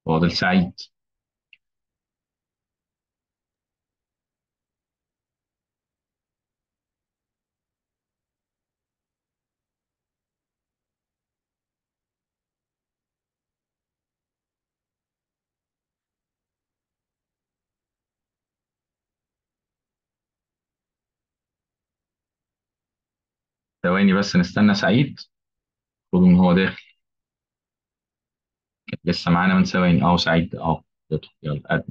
فاضل سعيد ثواني بس نستنى سعيد المفروض ان هو داخل لسه معانا من ثواني اهو سعيد اهو يدخل يلا قدم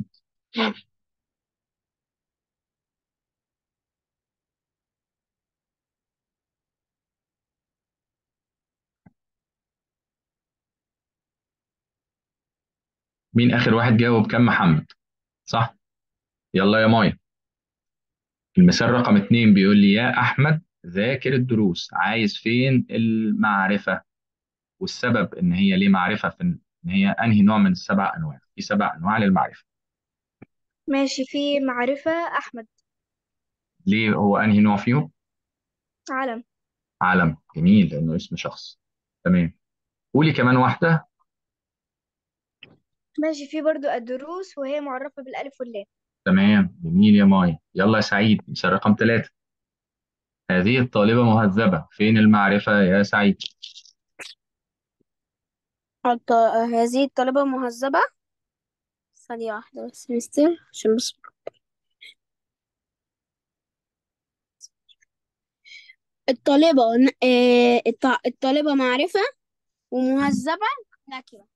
مين اخر واحد جاوب كان محمد صح يلا يا مايا المثال رقم اتنين بيقول لي يا احمد ذاكر الدروس عايز فين المعرفة والسبب ان هي ليه معرفة في ان هي انهي نوع من السبع انواع في سبع انواع للمعرفة ماشي في معرفة أحمد ليه هو انهي نوع فيهم علم علم جميل لانه اسم شخص تمام قولي كمان واحدة ماشي في برضو الدروس وهي معرفة بالألف واللام تمام جميل يا مايا يلا يا سعيد مثال رقم ثلاثة هذه الطالبة مهذبة فين المعرفة يا سعيد الط- هذه الطالبة مهذبة ثانية واحدة بس مستر عشان بس الطالبة ن- آه، الط- الطالبة معرفة ومهذبة نكرة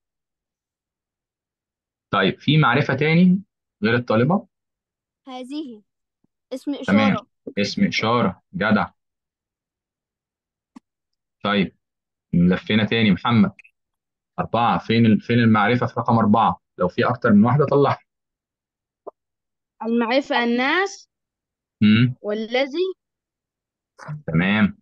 طيب في معرفة تاني غير الطالبة هذه اسم تمام إشارة اسم إشارة جدع طيب لفينا تاني محمد أربعة فين ال- فين المعرفة في رقم أربعة لو في أكتر من واحدة طلعها المعرفة الناس امم والذي تمام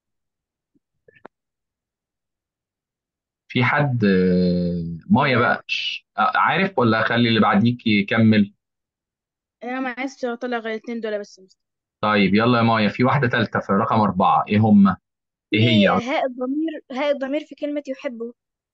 في حد آه، مايا بقى ش- آه، عارف ولا أخلي اللي بعديك يكمل أنا ما عرفتش أطلع غير الاتنين دول بس طيب يلا يا مايا في واحدة تالتة في رقم أربعة إيه هما إيه في هي هاء الضمير هاء الضمير في كلمة يحبه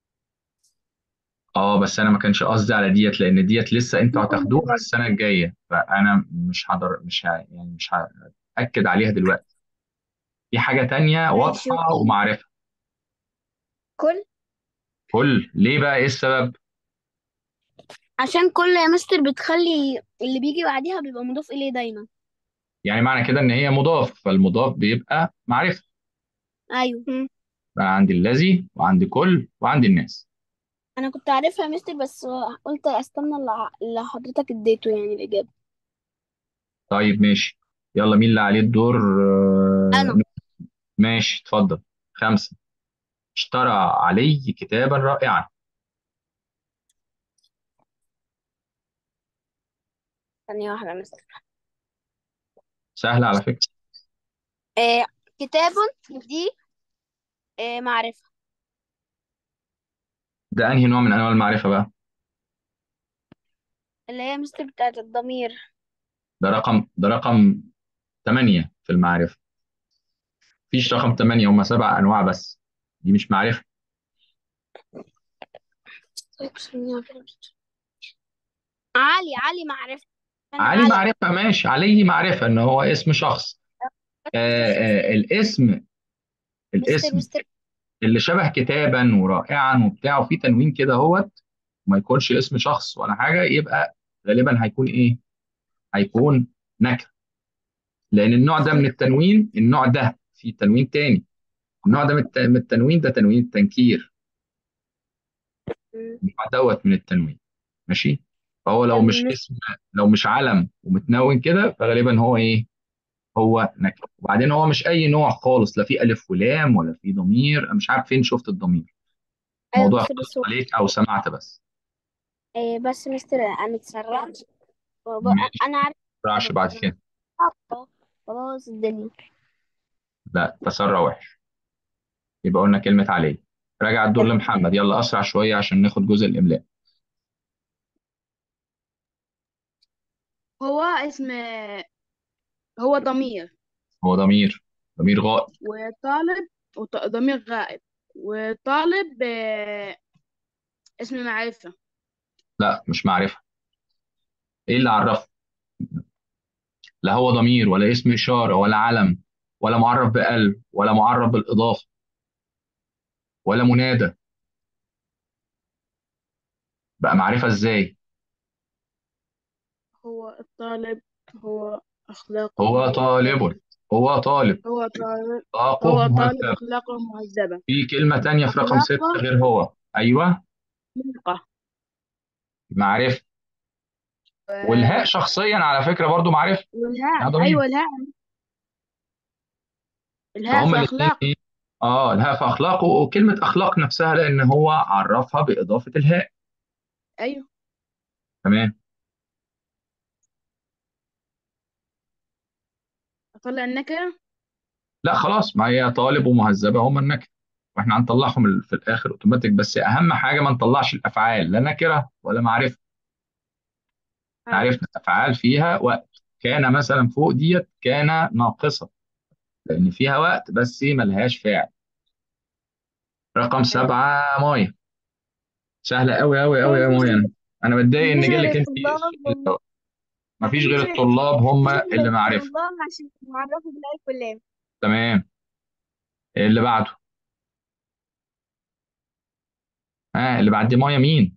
اه بس انا ما كانش قصدي على ديت لان ديت لسه انتوا هتاخدوها السنه الجايه فانا مش هقدر مش ه... يعني مش هاكد عليها دلوقتي في حاجه تانية ماشي واضحه ومعرفه كل كل ليه بقى ايه السبب عشان كل يا مستر بتخلي اللي بيجي بعديها بيبقى مضاف إليه دايما يعني معنى كده ان هي مضاف فالمضاف بيبقى معرفه أيوه مم. بقى عندي الذي وعندي كل وعندي الناس أنا كنت عارفها يا مستر بس قلت أستنى اللي اللي حضرتك اديته يعني الإجابة طيب ماشي يلا مين اللي عليه الدور آه، أنا ماشي اتفضل خمسه اشترى علي كتابا رائعا ثانية واحدة يا مستر سهله على فكره آه كتاب دي آه معرفة ده انهي نوع من انواع المعرفه بقى اللي هي مستر بتاعت الضمير ده رقم ده رقم 8 في المعرفة مفيش رقم 8 هم سبع أنواع بس دي مش معرفة طيب ثانية واحدة يا مستر. علي علي معرفة أنا علي علي معرفة ماشي علي معرفة إن هو اسم شخص آه آه الاسم مستر الاسم مستر اللي شبه كتابا ورائعا وبتاع وفي تنوين كده هوت ما يكونش اسم شخص ولا حاجة يبقى غالبا هيكون إيه؟ هيكون نكرة لأن النوع ده من التنوين النوع ده في تنوين تاني النوع ده من الت- من التنوين ده تنوين التنكير مم. النوع دوت من التنوين ماشي فهو لو طب مش مستر اسم لو مش علم ومتنون كده فغالبا هو ايه هو نكره وبعدين هو مش اي نوع خالص لا في الف ولام ولا في ضمير أنا مش عارف فين شفت الضمير أيوة موضوع مستر خلص بس هو عليك او سمعت بس آه بس مستر أنا اتسرعت وب- ماشي أنا عارف ما تسرعش بعد كده خلاص الدنيا لا تسرع وحش يبقى قلنا كلمة عليه راجع الدور لمحمد يلا اسرع شوية عشان ناخد جزء الاملاء هو اسم هو ضمير هو ضمير ضمير غائب وطالب وط- ضمير غائب وطالب آه، اسم معرفة لا مش معرفة ايه اللي عرفه لا هو ضمير ولا اسم إشارة ولا علم ولا معرف بقلب ولا معرف بالإضافة ولا منادى بقى معرفة ازاي هو الطالب هو أخلاقه هو طالب هو طالب هو طالب طاقه هو طالب مهذب أخلاقه مهذبة في كلمة تانية في رقم ستة أخلاقه غير هو أيوه منقة معرفة والهاء شخصيا على فكرة برضو معرفة والهاء يا ضمير أيوة الهاء الهاء فهم في الاثنين أخلاق ايه اه الهاء في أخلاقه وكلمة أخلاق نفسها لأن هو عرفها بإضافة الهاء أيوة تمام أطلع النكرة لا خلاص ما هي طالب ومهذبة هم النكرة واحنا هنطلعهم ال- في الآخر أوتوماتيك بس أهم حاجة ما نطلعش الأفعال لا نكرة ولا معرفة حاضر عرفنا الأفعال فيها وقت كان مثلا فوق ديت كان ناقصة لأن فيها وقت بس ملهاش فاعل رقم أيوة سبعة مايا سهلة أوي أوي أوي يا مايا أنا أنا متضايق إن مفيش غير جالك أنت الطلاب وم- مفيش مفيش غير غير الطلاب هم مفيش غير اللي معرفة الطلاب عشان معرفة بالألف واللام تمام اللي بعده ها اللي بعد مايا مين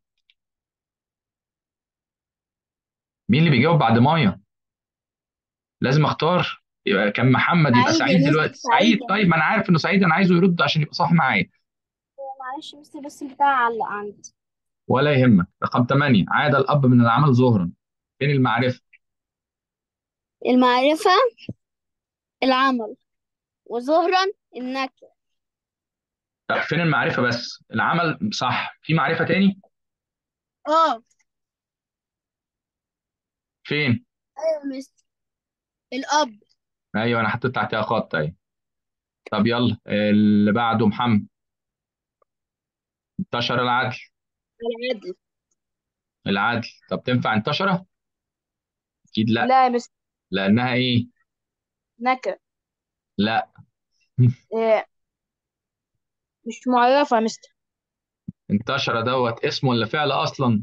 مين اللي بيجاوب بعد مايا لازم اختار يبقى كان محمد يبقى سعيد يا سعيد مستر دلوقتي سعيد سعيد يا طيب ما انا عارف انه سعيد انا عايزه يرد عشان يبقى صح معايا معلش يا مستر بس البتاع علق عندي ولا يهمك رقم 8 عاد الاب من العمل ظهرا فين المعرفه المعرفة العمل وظهرا النكرة لا فين المعرفه بس العمل صح في معرفه تاني اه فين ايوه يا مستر الأب ايوه انا حطيت تحتها خط اهي طب يلا اللي بعده محمد انتشر العدل العدل العدل طب تنفع انتشره اكيد لا لا يا مستر لانها ايه نكرة لا إيه مش معرفة يا مستر انتشر دوت اسم ولا فعل اصلا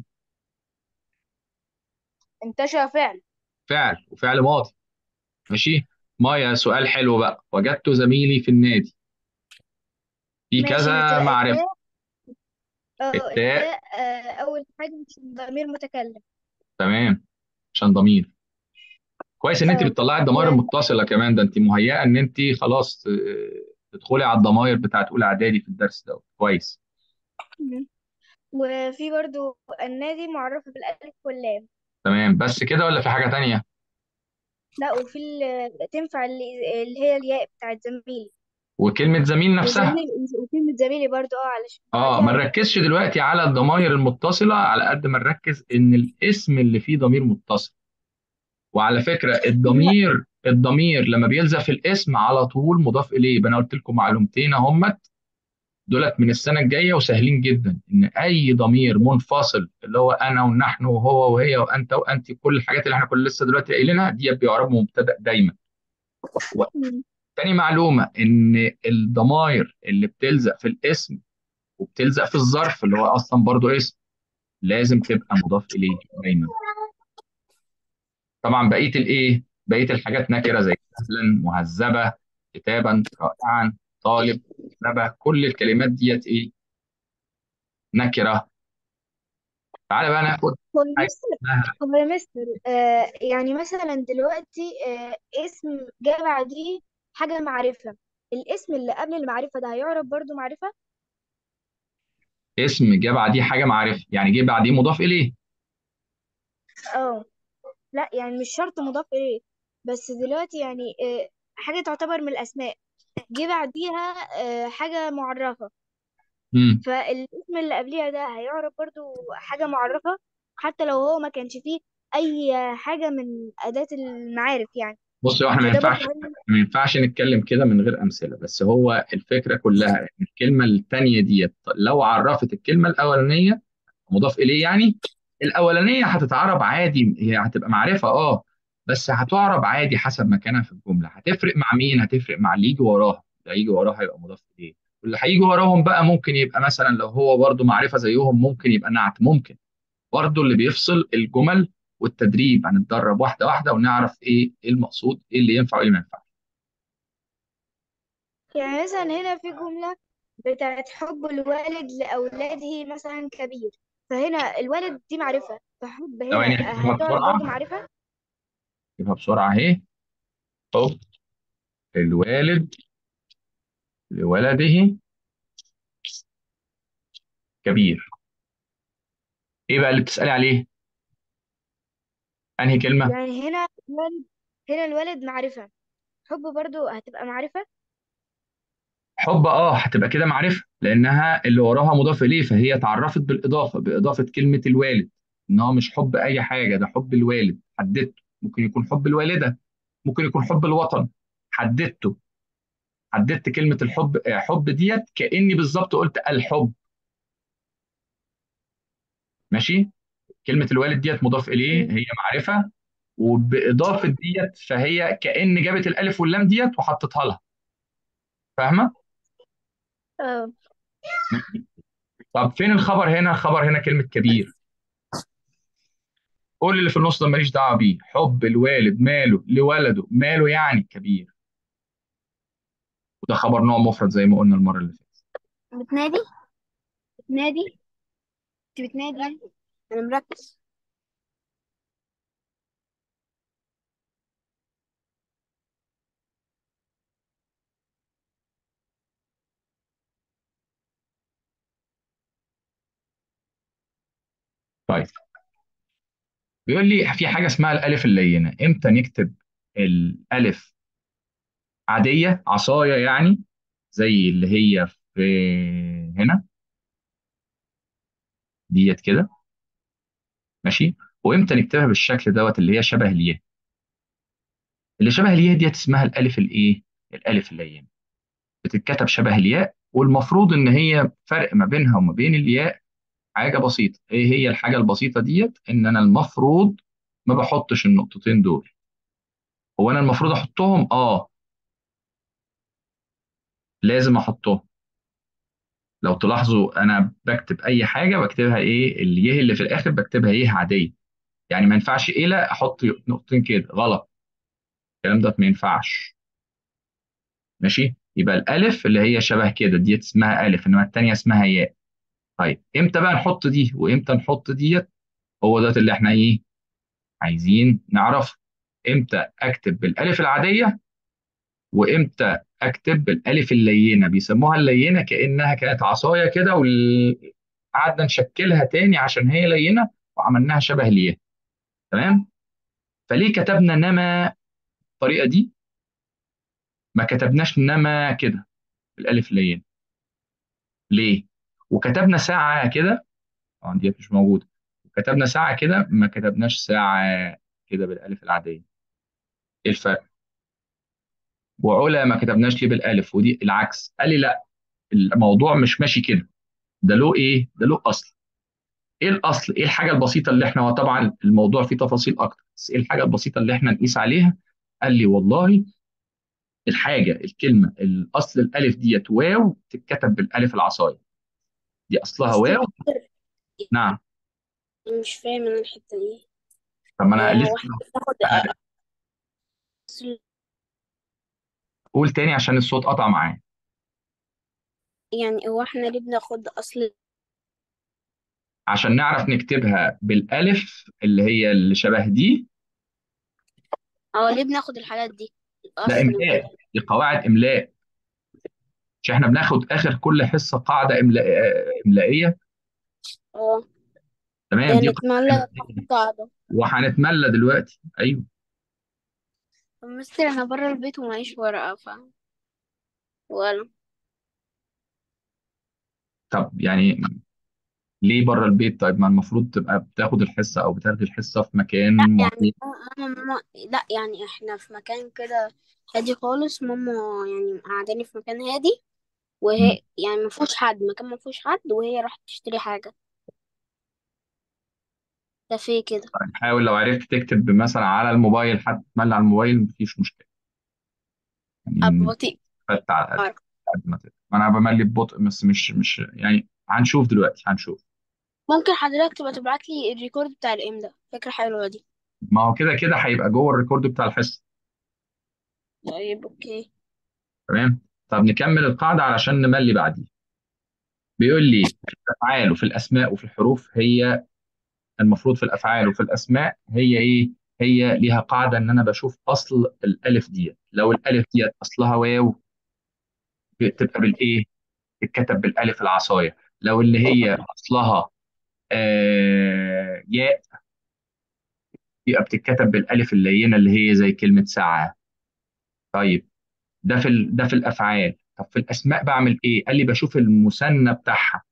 انتشر فعل فعل وفعل ماضي ماشي مايا سؤال حلو بقى وجدت زميلي في النادي في ماشي كذا هتبقى معرفة التاء اه التاء التاء آه، أول حاجة عشان ضمير متكلم تمام عشان ضمير كويس ان انت اه بتطلعي الضمائر و- المتصلة كمان ده انت مهيئة ان انت خلاص آه، تدخلي على الضمائر بتاعت اولى اعدادي في الدرس ده كويس وفي برضو النادي معرفة بالألف واللام تمام بس كده ولا في حاجة تانية لا وفي ال- تنفع اللي اللي هي الياء بتاعت زميلي وكلمة زميل نفسها وزميلي وكلمة زميلي برضو اه علشان اه ما بعديها نركزش دلوقتي على الضمائر المتصلة على قد ما نركز ان الاسم اللي فيه ضمير متصل وعلى فكرة لا الضمير الضمير لما بيلزق في الاسم على طول مضاف إليه يبقى أنا قلت لكم معلومتين اهمت دولت من السنة الجاية وسهلين جدا إن أي ضمير منفصل اللي هو أنا ونحن وهو وهي وأنت وأنت كل الحاجات اللي احنا كنا لسه دلوقتي قايلينها دي بيعربوا مبتدأ دايما مم. تاني معلومة إن الضمائر اللي بتلزق في الاسم وبتلزق في الظرف اللي هو أصلا برضو اسم لازم تبقى مضاف إليه دايما طبعا بقيه الايه بقيه الحاجات نكره زي سهلا مهذبه كتابا رائعا طالب نبه كل الكلمات ديت ايه نكره تعالى بقى ناخد هو حاجه مستر اسمها هو يا مستر آه يعني مثلا دلوقتي آه اسم جاء بعديه حاجة معرفة الاسم اللي قبل المعرفة ده هيعرف برضو معرفة اسم جه بعديه حاجه معرفه يعني جه بعديه مضاف اليه اه لا يعني مش شرط مضاف إليه بس دلوقتي يعني آه حاجة تعتبر من الأسماء جه بعديها آه حاجة معرفة امم فالاسم اللي قبليها ده هيعرف برضو حاجة معرفة حتى لو هو ما كانش فيه أي حاجة من أداة المعارف يعني بص هو احنا ما فده برضو ينفعش هي- ما ينفعش نتكلم كده من غير امثله بس هو الفكره كلها ان الكلمه الثانيه ديت لو عرفت الكلمه الاولانيه مضاف اليه يعني الاولانيه هتتعرب عادي هي هتبقى معرفه اه بس هتعرب عادي حسب مكانها في الجمله هتفرق مع مين هتفرق مع اللي يجي وراها اللي هيجي وراها هيبقى مضاف اليه واللي هيجي وراهم بقى ممكن يبقى مثلا لو هو برضو معرفه زيهم ممكن يبقى نعت ممكن برضه اللي بيفصل الجمل والتدريب هنتدرب واحده واحده ونعرف ايه ايه المقصود ايه اللي ينفع وايه اللي ما ينفعش يعني مثلا هنا في جملة بتاعت حب الوالد لأولاده مثلا كبير فهنا الوالد دي معرفة فحب ثواني هنا اكتبها هتقعد برضه بسرعه معرفة اكتبها بسرعه اهي حب الوالد لولده كبير ايه بقى اللي بتسالي عليه انهي كلمه يعني هنا الوالد هنا الوالد معرفة حب برضه هتبقى معرفة حب اه هتبقى كده معرفه لانها اللي وراها مضاف اليه فهي اتعرفت بالاضافه باضافه كلمه الوالد ان هو مش حب اي حاجه ده حب الوالد حددته ممكن يكون حب الوالده ممكن يكون حب الوطن حددته حددت كلمه الحب آه، حب ديت كاني بالظبط قلت الحب ماشي كلمه الوالد ديت مضاف اليه هي معرفه وباضافه ديت فهي كان جابت الالف واللام ديت وحطيتها لها فاهمه اه طب فين الخبر هنا الخبر هنا كلمه كبير كل اللي في النص ده ماليش دعوه بيه حب الوالد ماله لولده ماله يعني كبير وده خبر نوع مفرد زي ما قلنا المره اللي فاتت بتنادي بتنادي انت بتنادي انا مركز طيب بيقول لي في حاجه اسمها الالف اللينه امتى نكتب الالف عاديه عصايه يعني زي اللي هي في هنا ديت كده ماشي وامتى نكتبها بالشكل دوت اللي هي شبه الياء اللي شبه الياء ديت اسمها الالف الايه الالف اللينه بتتكتب شبه الياء والمفروض ان هي فرق ما بينها وما بين الياء حاجه بسيطه ايه هي الحاجه البسيطه ديت ان انا المفروض ما بحطش النقطتين دول هو انا المفروض احطهم اه لازم احطهم لو تلاحظوا انا بكتب اي حاجه بكتبها ايه اليه اللي في الاخر بكتبها ايه عاديه يعني ما ينفعش ايه لا احط نقطتين كده غلط الكلام ده ما ينفعش ماشي يبقى الالف اللي هي شبه كده ديت اسمها الف انما الثانيه اسمها ياء طيب امتى بقى نحط دي وامتى نحط ديت هو ده اللي احنا ايه عايزين نعرف امتى اكتب بالالف العاديه وامتى اكتب بالالف اللينه بيسموها اللينه كانها كانت عصايه كده وقعدنا نشكلها تاني عشان هي لينه وعملناها شبه الياء تمام فليه كتبنا نما الطريقه دي ما كتبناش نما كده بالالف اللينه ليه وكتبنا ساعه كده اه ديت مش موجوده وكتبنا ساعه كده ما كتبناش ساعه كده بالالف العاديه ايه الفرق وعلا ما كتبناش ليه بالالف ودي العكس قال لي لا الموضوع مش ماشي كده ده له ايه ده له اصل ايه الاصل ايه الحاجه البسيطه اللي احنا طبعا الموضوع فيه تفاصيل اكتر بس ايه الحاجه البسيطه اللي احنا نقيس عليها قال لي والله الحاجه الكلمه الاصل الالف ديت واو تتكتب بالالف العصايه دي اصلها بس واو نعم مش فاهم انا الحتة دي طب ما انا آه، لسه واحنا بناخد أنا أصل قول تاني عشان الصوت قطع معايا يعني هو احنا ليه بناخد أصل عشان نعرف نكتبها بالالف اللي هي اللي شبه دي أو ليه بناخد الحاجات دي ده الأصل املاء وكده دي قواعد املاء مش احنا بناخد اخر كل حصه قاعده املاء املائيه اه تمام دي يعني قاعده اتملى املائيه قاعدة وهنتملى دلوقتي ايوه طب مستر أنا برا البيت ومعيش ورقة ف ولا طب يعني ليه بره البيت طيب ما المفروض تبقى بتاخد الحصه او بتاخدي الحصه في مكان يعني معين ماما ماما لا يعني احنا في مكان كده هادي خالص ماما يعني قعداني في مكان هادي مم. وهي يعني ما فيهوش حد مكان ما فيهوش حد وهي راحت تشتري حاجة كافيه كده حاول لو عرفت تكتب مثلا على الموبايل حد تملى على الموبايل مفيش مشكله أبقى يعني بطيء فت على قد عارف قد ما تقدر ما انا بملي ببطء بس مش مش يعني هنشوف دلوقتي هنشوف ممكن حضرتك تبقى تبعت لي الريكورد بتاع الام ده فكرة حلوة دي ما هو كده كده هيبقى جوه الريكورد بتاع الحصه طيب اوكي تمام طب نكمل القاعده علشان نملي بعديه بيقول لي في الافعال وفي الاسماء وفي الحروف هي المفروض في الافعال وفي الاسماء هي ايه هي ليها قاعده ان انا بشوف اصل الالف ديت لو الالف ديت اصلها واو تبقى بالايه تتكتب بالالف العصايه لو اللي هي اصلها آه ياء يبقى بتتكتب بالالف اللينه اللي هي زي كلمه ساعه طيب ده في ال... ده في الافعال طب في الاسماء بعمل ايه قال لي بشوف المثنى بتاعها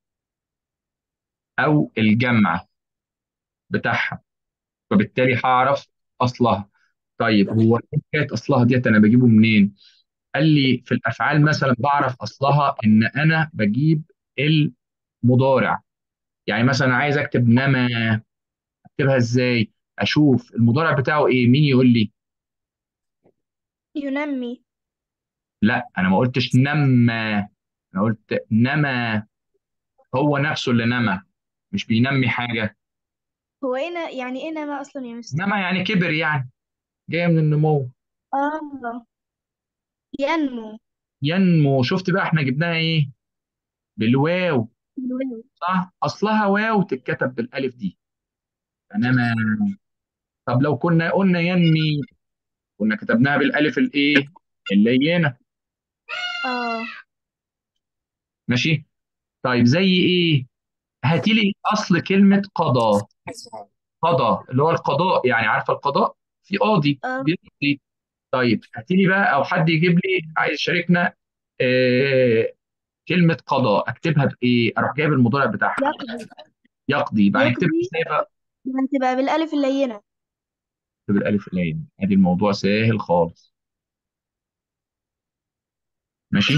او الجمع بتاعها فبالتالي هعرف اصلها طيب هو إيه حكايه اصلها ديت انا بجيبه منين قال لي في الافعال مثلا بعرف اصلها ان انا بجيب المضارع يعني مثلا عايز اكتب نما اكتبها ازاي اشوف المضارع بتاعه ايه مين يقول لي ينمي لا انا ما قلتش نما انا قلت نما هو نفسه اللي نما مش بينمي حاجه هو ايه ن- يعني ايه نما اصلا يا مستر نما يعني كبر يعني جايه من النمو اه ينمو ينمو شفت بقى احنا جبناها ايه بالواو صح اصلها واو تتكتب بالالف دي انما طب لو كنا قلنا ينمي كنا كتبناها بالالف الايه اللينه اه ماشي طيب زي ايه هاتي لي اصل كلمه قضاء قضاء اللي هو القضاء يعني عارفه القضاء في قاضي اه بيقضي طيب هاتي لي بقى او حد يجيب لي عايز يشاركنا آه كلمه قضاء اكتبها بايه اروح جايب المضارع بتاعها يقضي يقضي يبقى هنكتبها يقضي ازاي بقى يعني تبقى بالالف اللينه بالالف اللينه ادي الموضوع سهل خالص ماشي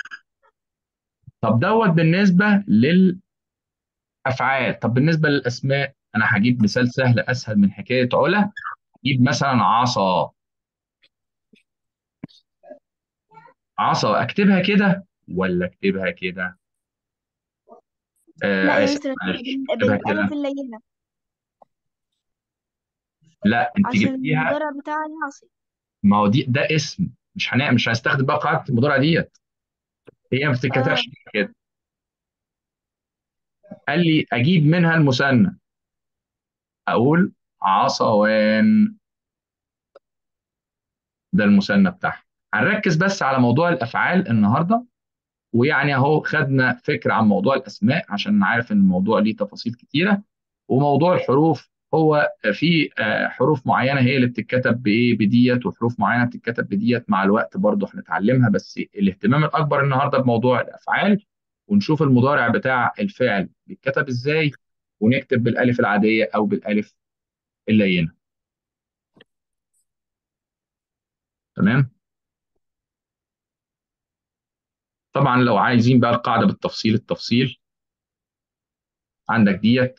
طب دوت بالنسبه للافعال طب بالنسبه للاسماء انا هجيب مثال سهل اسهل من حكايه علا اجيب مثلا عصا عصا اكتبها كده ولا اكتبها كده لا آه يا اسف مستر معلش بال- اكتبها بالالف كده اللينه لا انت عشان جبتيها المضارع بتاعها يعصي ما هو دي ده اسم مش هن... مش هنستخدم بقى قاعده المضارع ديت هي ما اه بتتكتبش كده قال لي اجيب منها المثنى اقول عصوان ده المثنى بتاعها هنركز بس على موضوع الافعال النهارده ويعني اهو خدنا فكره عن موضوع الاسماء عشان نعرف ان الموضوع ليه تفاصيل كتيره وموضوع الحروف هو في آه، حروف معينه هي اللي بتتكتب بايه بديت وحروف معينه بتتكتب بديت مع الوقت برضه هنتعلمها بس الاهتمام الاكبر النهارده بموضوع الافعال ونشوف المضارع بتاع الفعل بيتكتب ازاي ونكتب بالالف العاديه او بالالف اللينه تمام طبعا لو عايزين بقى القاعده بالتفصيل التفصيل عندك ديت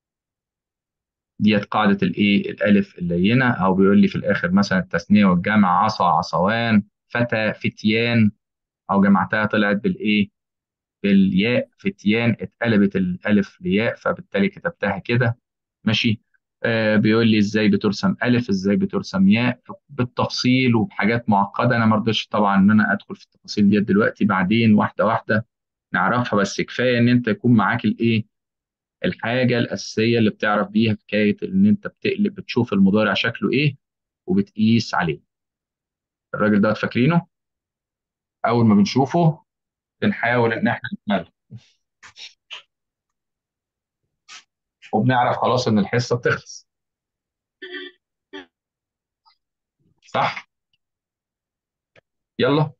ديت قاعده الايه الالف اللينه او بيقول لي في الاخر مثلا التثنيه والجمع عصا عصوان فتى فتيان او جمعتها طلعت بالايه بالياء فتيان اتقلبت الالف لياء فبالتالي كتبتها كده ماشي آه بيقول لي ازاي بترسم الف ازاي بترسم ياء بالتفصيل وبحاجات معقده انا ما رضيتش طبعا ان انا ادخل في التفاصيل ديت دلوقتي بعدين واحده واحده نعرفها بس كفايه ان انت يكون معاك الايه الحاجه الاساسيه اللي بتعرف بيها حكايه ان انت بتقلب بتشوف المضارع شكله ايه وبتقيس عليه الراجل ده فاكرينه اول ما بنشوفه بنحاول ان احنا نتملى وبنعرف خلاص ان الحصه بتخلص صح يلا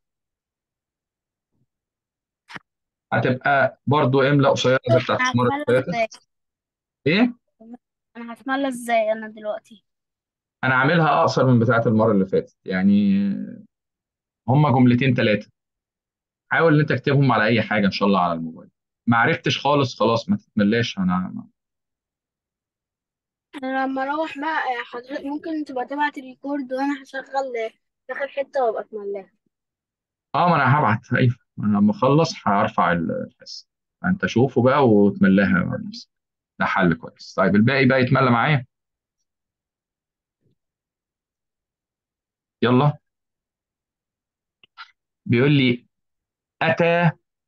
هتبقى برضو املا قصيره زي بتاعت انا المره اللي هتملى فاتت ازاي ايه انا هتملى ازاي انا دلوقتي انا عاملها اقصر من بتاعت المره اللي فاتت يعني هما جملتين ثلاثه حاول ان انت تكتبهم على اي حاجه ان شاء الله على الموبايل ما عرفتش خالص خلاص ما تتملاش انا انا لما اروح بقى حضرتك ممكن تبقى تبعت الريكورد وانا هشغل اخر حته وابقى اتملاها اه ما انا هبعت ايوه انا لما اخلص هرفع الحصه انت شوفه بقى وتملاها مع نفسك ده حل كويس طيب الباقي بقى يتملى معايا يلا بيقول لي أتى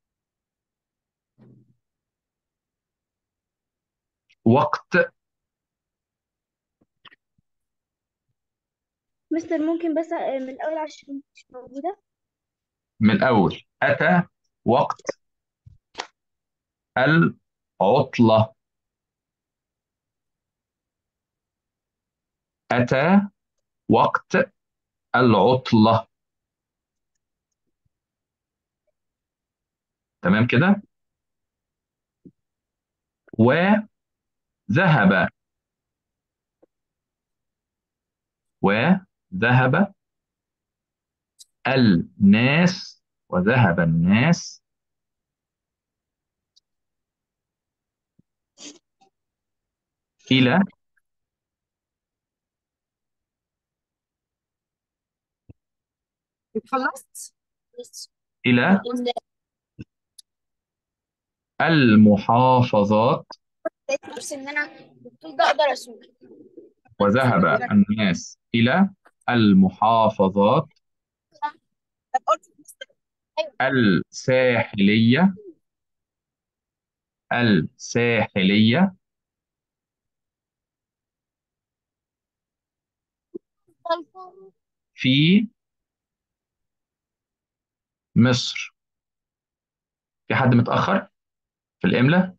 وقت مستر ممكن بس آه، من الأول عشان مش موجودة من الأول أتى وقت العطلة أتى وقت العطلة تمام كده وذهب وذهب الناس وذهب الناس إلى خلصت بس إلى المحافظات لقيت نفسي ان انا الطول ده اقدر اسوق وذهب الناس إلى المحافظات طب قلت ايوه الساحلية الساحلية في مصر في حد متأخر في الإملاء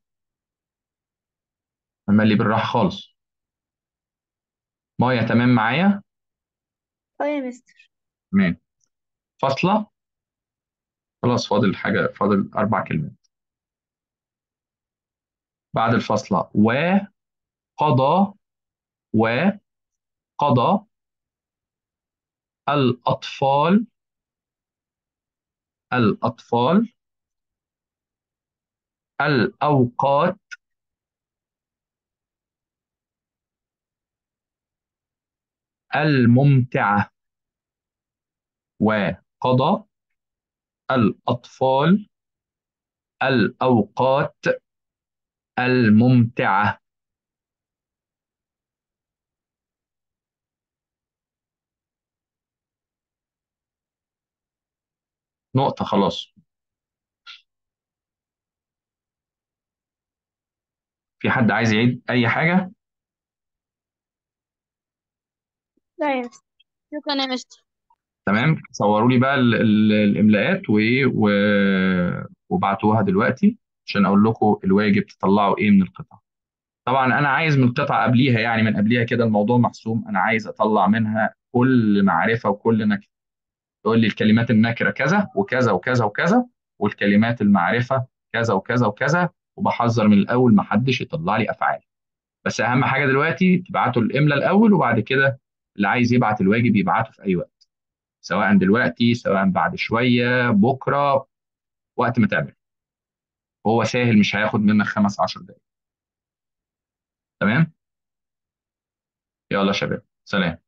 ملي بالراحة خالص مايا تمام معايا اه يا مستر تمام فاصلة خلاص فاضل حاجة فاضل أربع كلمات بعد الفاصلة وقضى وقضى الأطفال الأطفال الأوقات الممتعة وقضى الأطفال الأوقات الممتعة نقطة خلاص في حد عايز يعيد أي حاجة لا يا مستر شكرا يا مستر تمام صوروا لي بقى ال- ال- الإملاءات وإيه و- وبعتوها دلوقتي عشان أقول لكم الواجب تطلعوا إيه من القطعة طبعا أنا عايز من القطعة قبليها يعني من قبليها كده الموضوع محسوم أنا عايز أطلع منها كل معرفة وكل نكرة تقول لي الكلمات النكرة كذا وكذا وكذا وكذا والكلمات المعرفة كذا وكذا وكذا وبحذر من الأول ما حدش يطلع لي أفعال بس أهم حاجة دلوقتي تبعتوا الإملاء الأول وبعد كده اللي عايز يبعت الواجب يبعته في أي وقت سواء دلوقتي سواء بعد شوية بكرة وقت ما تعمل هو سهل مش هياخد منك خمس عشر دقايق تمام يلا يا شباب سلام